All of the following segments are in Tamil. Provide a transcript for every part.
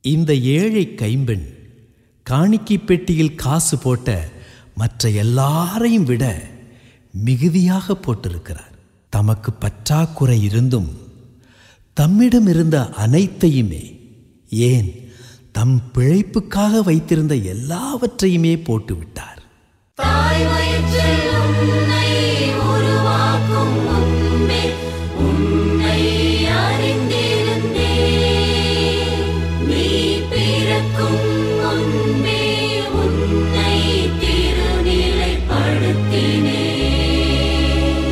இந்த ஏழை கைம்பெண் காணிக்கை பெட்டியில் காசு போட்ட மற்ற எல்லாரையும் விட மிகுதியாக போட்டிருக்கிறார் தமக்கு பற்றாக்குறை இருந்தும் தம்மிடம் இருந்த அனைத்தையுமே ஏன் தம் பிழைப்புக்காக வைத்திருந்த எல்லாவற்றையுமே போட்டுவிட்டார் தாய் வயிற்றில் உன்னை உருவாக்கும் முன்பே உன்னை அறிந்திருந்தேன் நீ பிறக்கும் முன்பே உன்னை திருநிலைப்படுத்தினேன்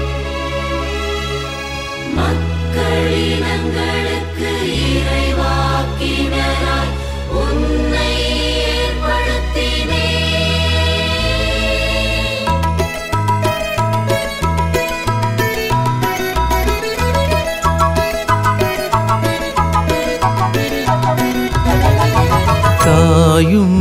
மக்களினங்களுக்கு இறைவாக்கினராய் உன்னை ஏற்படுத்தினேன் தாயும்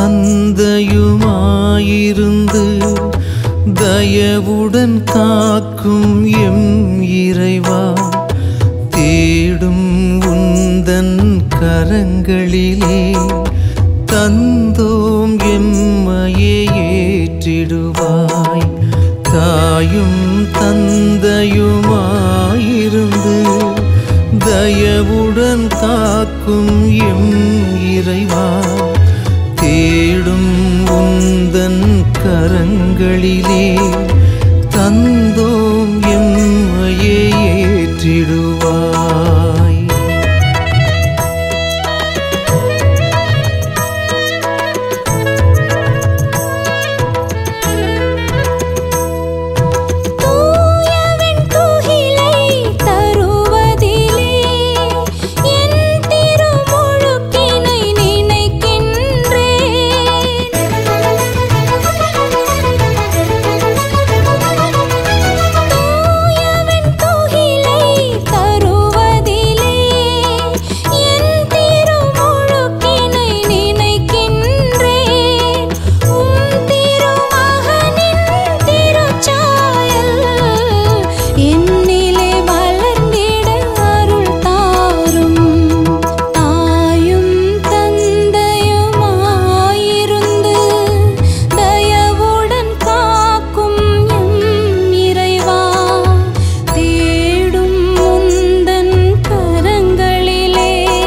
தந்தையுமாயிருந்து தயவுடன் காக்கும் எம் இறைவா தேடும் உந்தன் கரங்களிலே தந்தோம் எம்மையே ஏற்றிடுவாய் தாயும் தந்தையுமாயிருந்து தயவுடன் காக்கும் எம் இறைவா தேடும் உந்தன் கரங்களிலே தந்தோம் எம்மையே ஏற்றிடுவாய் தூயவன் துகிலை தருவதிலே என் திருமுழுக்கினை நினைக்கின்றேன் தூயவன் துகிலை தருவதிலே என் திருமுழுக்கினை நினைக்கின்றேன் உம் திருமகனின் திருச்சாயல் என்னிலே வளர்ந்திட அருள் தாரும் தாயும் தந்தையுமாயிருந்து தயவுடன் காக்கும் எம் இறைவா தேடும் முந்தன் கரங்களிலே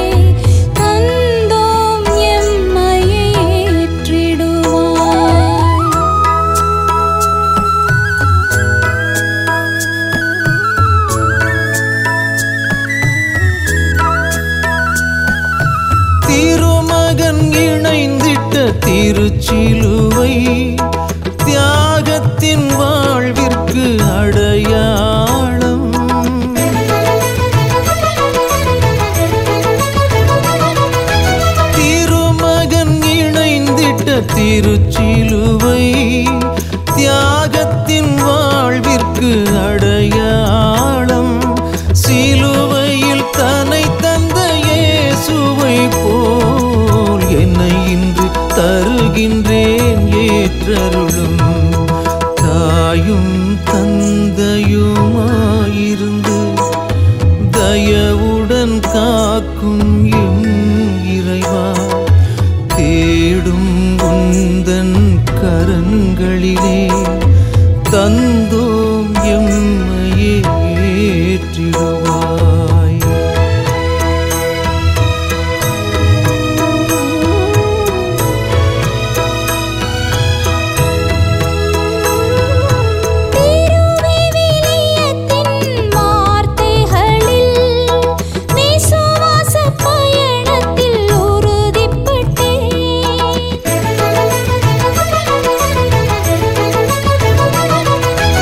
தந்தோம் எம்மையே ஏற்றிடுவாய் திருமகன் இணைந்திட்ட திருச்சிலுவை தியாகத்தின் வாழ்விற்கு அடையாளம் திருமகன் இணைந்திட்ட திருச்சிலுவை தியாகத்தின் வாழ்விற்கு அடையாளம் சிலுவையில் தன்னை தந்த இயேசுவை போல் என்னை இன்று தருகின்றேன் ஏற்றருளும் தாயும் தந்தையுமாயிருந்து தயவுடன் காக்கும் எம் இறைவா தேடும் உந்தன் கரங்களிலே தந்தோம் எம்மையே ஏற்றிடுவாய் திருவிவிலியத்தின் வார்த்தைகளில் விசுவாச பயணத்தில் உறுதிப்பட்டேன்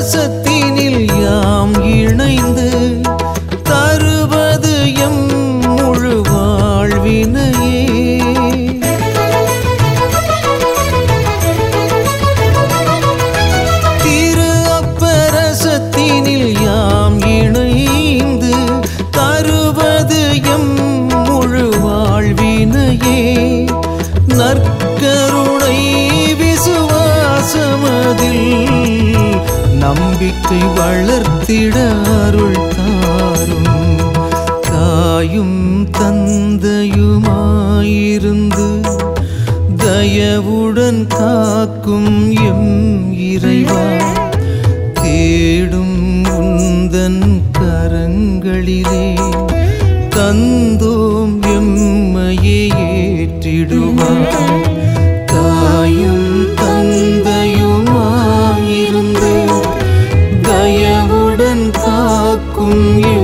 பரசத்தினில் யாம் இணைந்து தருவது எம் முழு வாழ்வினையே திரு அப்பரசத்தினில் யாம் இணைந்து தருவது எம் முழு வாழ்வினையே நற்கருணை விசுவாசமதில் நம்பிக்கை வளர்த்திட அருள் தாரும் தாயும் தந்தையுமாயிருந்து தயவுடன் காக்கும் எம் இறைவா தேடும் உந்தன் கரங்களிலே தந்தோம் எம்மையே ஏற்றிடுவார் தாயும் தந்தையுமாயிருந்து தயவுடன் காக்கும் எம்